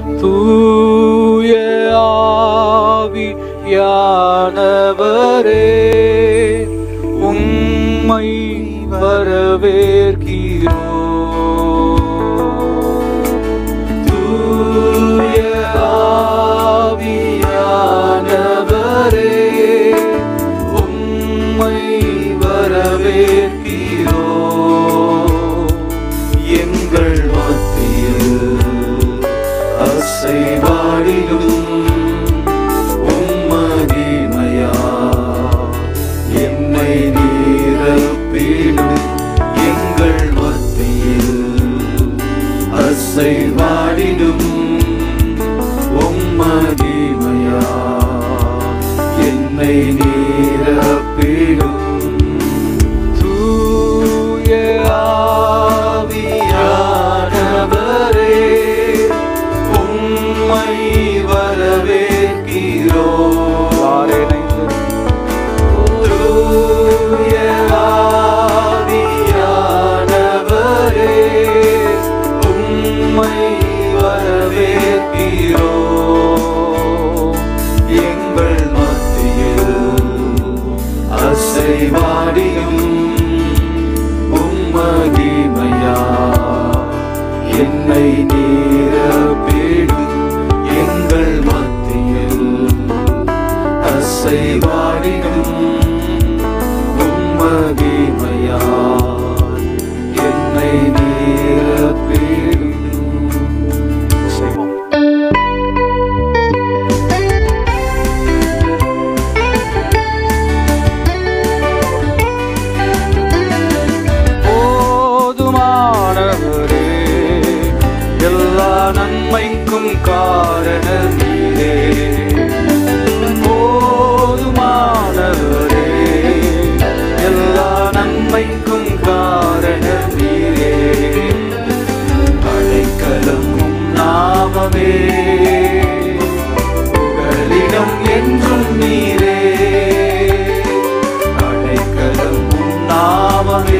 தூய ஆவியானவரே உம்மை வரவேற்கிறோம் தூய ஆவியானவரே உம்மை வரவேற்கிறோம் எங்கள் மத்தியில் அசைவாடிடும் உம்மகிமையா என்னை நீரப்பிடும் எங்கள் மத்தியில் அசைவாடிடும் உம்மகிமையா என்னை நீரப்பிடும் தூய ஆவியானவரே உம்மை வரவேற்கிறோம் தூய ஆவியானவரே உம்மை வரவேற்கிறோம் எங்கள் மத்தியில் அசைவாடியும் உம்மகிமையா என்னை நீரப்பிடும் எங்கள் மத்தியில் அசைவாடிடும் உம்மகிமையா என்னை நீரப்பிடும் செய்வோம் போதுமானவரே எல்லா நன்மைக்கும் காரண நீரே போதுமானவரே எல்லா நன்மைக்கும் காரண நீரே அடைக்கலமும் நாமமே புகலிடம் என்றும் நீரே அடைக்கலமும் நாமமே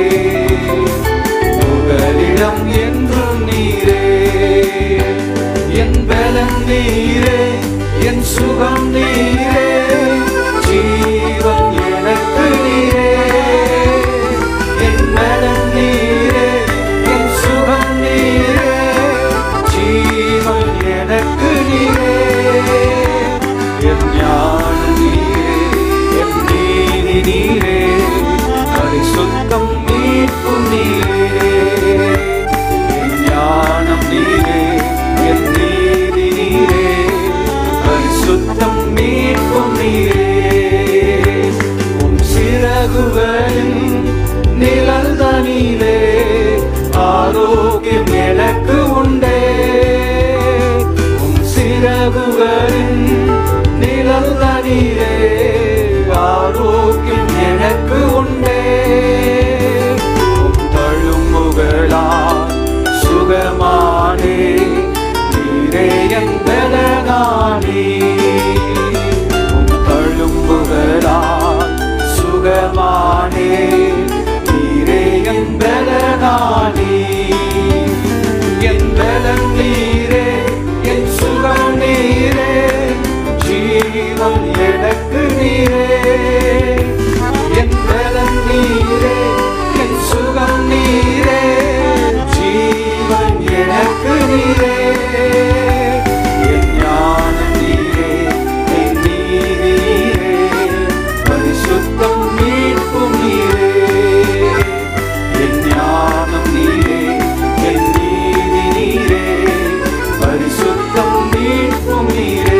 புகலிடம் என்றும் நீரே என் பலன் நீரே என் சுகம் நீரே ஜீவன் எனக்கு நீரே என் பலன் நீரே என் சுகம் நீரே ஜீவன் எனக்கு நீரே என் ஞானம் நீரே என் நீதி நீரே பரிசுத்தம் மீட்பும் நீரே என் ஞானம் நீரே என் நீதி நீரே பரிசுத்தம் மீட்பும் நீரே உம் சிறகுகளின் நிழல் தனிலே ஆரோக்கியம் எனக்கு உண்டே உம் சிறகுகளின் நிழல் தனிலே ஆரோக்கியம் எனக்கு உண்டே உம் தழும்புகளால் சுகமானே நீரே என் பலனானே உம் தழும்புகளால் சுகமானே நீரே என் பலனானே என் பலன் நீரே என் சுகம் நீரே ஜீவன் எனக்கு நீரே என் பலன் நீரே என் சுகம் நீரே ஜீவன் எனக்கு நீரே என் ஞானம் நீரே என் நீதி நீரே பரிசுத்தம் மீட்பும் நீரே என் ஞானம் நீரே என் நீதி நீரே பரிசுத்தம் மீட்பும் நீரே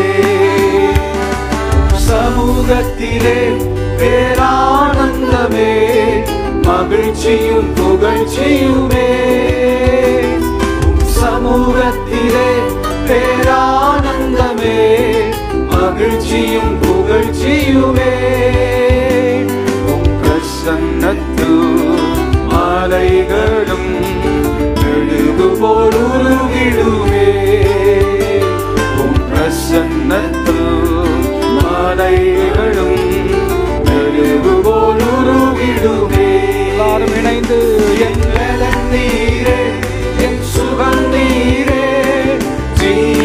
சமூகத்திலே பேரானந்தமே மகிழ்ச்சியும் புகழ்ச்சியுமே உம் சமூகத்திலே பேரானந்தமே மகிழ்ச்சியும் புகழ்ச்சியுமே உம் பிரசன்னத்து மலைகளும் மெழுகு போல் உருகிடுமே உம் பிரசன்னத்து மலைகளும் மெழுகு போல் உருகிடுமே எல்லாரும் இணைந்து என் பலன் நீரே என் சுகம் நீரே ஜீ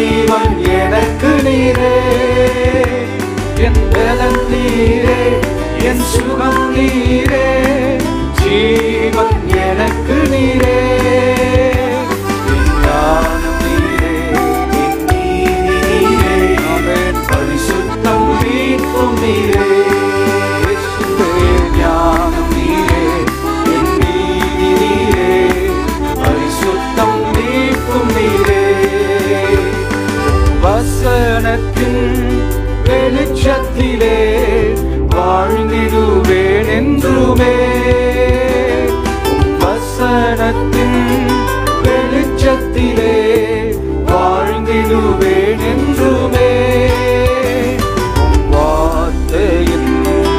நீரே என் பலன் நீரே என் சுகம் நீரே ஜீவன் எனக்கு நீரே என் ஞானம் நீரே என் நீதி நீரே ஆமென் பரிசுத்தம் மீட்பும் நீரே இயேசுவே ஞானம் நீரே என் நீதி நீரே பரிசுத்தம் மீட்பும் நீரே வசனத்தின் வெளிச்சத்திலே வாழ்ந்திடுவேன் என்றுமே உம் வசனத்தின் வெளிச்சத்திலே வாழ்ந்திடுவேன் என்றுமே உம் வார்த்தையின்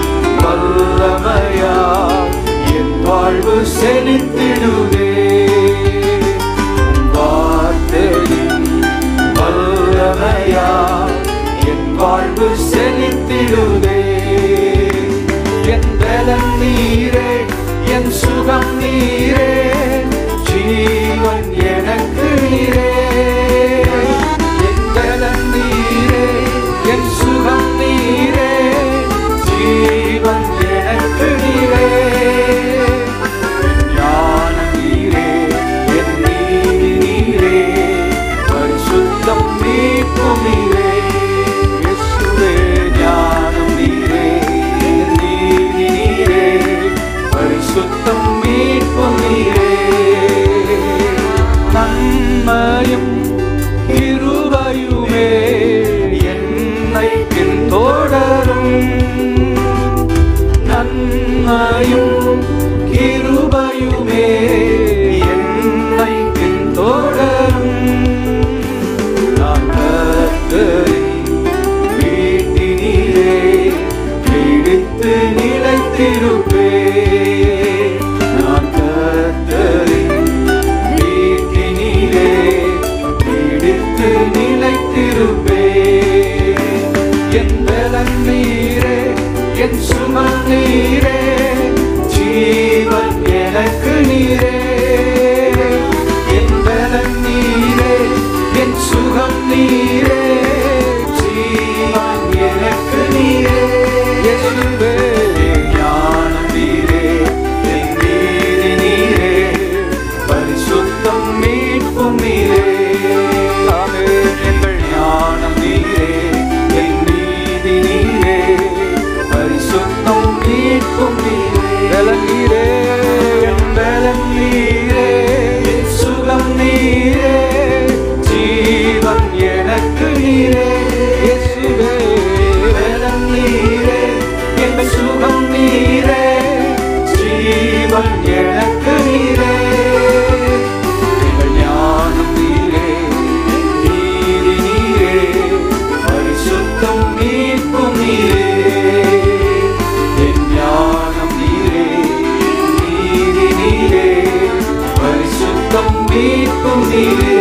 வல்லமையால் என் வாழ்வு செழித்திடுவே உம் வார்த்தையின் வல்லமையால் என் வாழ்வு செழித்திடுவே என் பலன் நீரே என் சுகம் நீரே ஜீவன் எனக்கு நீரே என் பலன் நீரே என் சுகம் நீரே ஜீவன் எனக்கு நீரே ஞானம் நீரே என் நீதி நீரே பரிசுத்தம் மீட்பும் நீரே இயேசுவே ஞானம் நீரே என் நீதி நீரே பரிசுத்தம் மீட்பும் நீரே நன்மையும் கிருபையுமே என்னை பின்தொடரும் நன்மையும் கிருபையுமே என்னை பின்தொடரும் நான் கர்த்தரின் வீட்டினிலே பிடித்து நிலைத்திருப்பே நான் கர்த்தரின் வீட்டினிலே பிடித்து நிலைத்திருப்பே என் பலன் நீரே என் சுமம் நீரே ஜீவன் எனக்கு நீரே என் பலன் நீரே என் சுகம் நீரே ஜீவன் எனக்கு நீரே இயேசுவே ஞானம் நீரே என் நீதி நீரே பரிசுத்தம் மீட்பும் நீரே ஆமென் எங்கள் ஞானம் நீரே என் நீதி நீரே பரிசுத்தம் மீட்பும் நீரே பலன் நீரே என் பலன் நீரே என் சுகம் நீரே ஜீவன் எனக்கு நீரே இயேசுவே பலன் நீரே என் சுகம் நீரே ஜீவன் எனக்கு நீரே எங்கள் ஞானம் நீரே நீதி நீரே பரிசுத்தம் மீட்பும் நீரே என் ஞானம் நீரே நீதி நீரே பரிசுத்தம் மீட்பும் நீரே